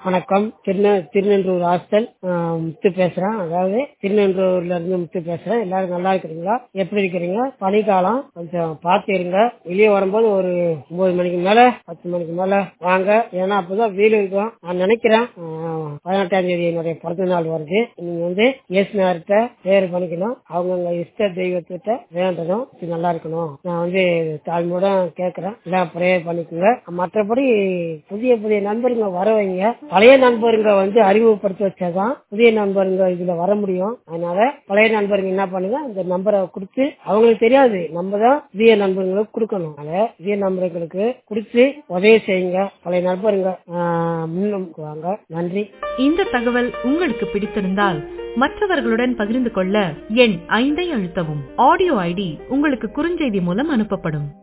வணக்கம் திருநெ திருநென்றூர் ஹாஸ்டல் ஆஹ் முத்து பேசுறேன் அதாவது திருநென்றூர்ல இருந்து முத்து பேசுறேன் எல்லாரும் நல்லா இருக்கிறீங்களா எப்படி இருக்கிறீங்க பனிக்காலம் கொஞ்சம் பார்த்து இருங்க வெளியே வரும்போது ஒரு ஒன்பது மணிக்கு மேல பத்து மணிக்கு மேல வாங்க ஏன்னா அப்பதான் வெயில் இருக்கும் நான் நினைக்கிறேன் ஆஹ் பதினெட்டாம் தேதி என்னுடைய பிறந்த நாள் வருது நீங்க வந்து இயேசுனார்கிட்ட பேர் பண்ணிக்கணும் அவங்கவுங்க இஷ்ட தெய்வத்திட்ட வேண்டணும் இது நல்லா இருக்கணும் நான் வந்து தாழ்மையோட கேட்கறேன் எல்லாம் ப்ரேயர் பண்ணிக்கோங்க மற்றபடி புதிய புதிய நண்பருங்க வர வைங்க பழைய நண்பருங்க வந்து அறிமுகப்படுத்தி வச்சாதான் புதிய நண்பருங்க இதுல வர முடியும் அதனால பழைய நண்பருங்க என்ன பண்ணுங்க அந்த நம்பரை கொடுத்து அவங்களுக்கு தெரியாது நம்ம தான் புதிய நண்பர்களுக்கு கொடுக்கணும் அதனால புதிய நண்பர்களுக்கு கொடுத்து உதவி செய்யுங்க பழைய நண்பருங்க ஆஹ் முன்னுக்கு வாங்க நன்றி இந்த தகவல் உங்களுக்கு பிடித்திருந்தால் மற்றவர்களுடன் பகிர்ந்து கொள்ள எண் ஐந்தை அழுத்தவும் ஆடியோ ஐடி உங்களுக்கு குறுஞ்செய்தி மூலம் அனுப்பப்படும்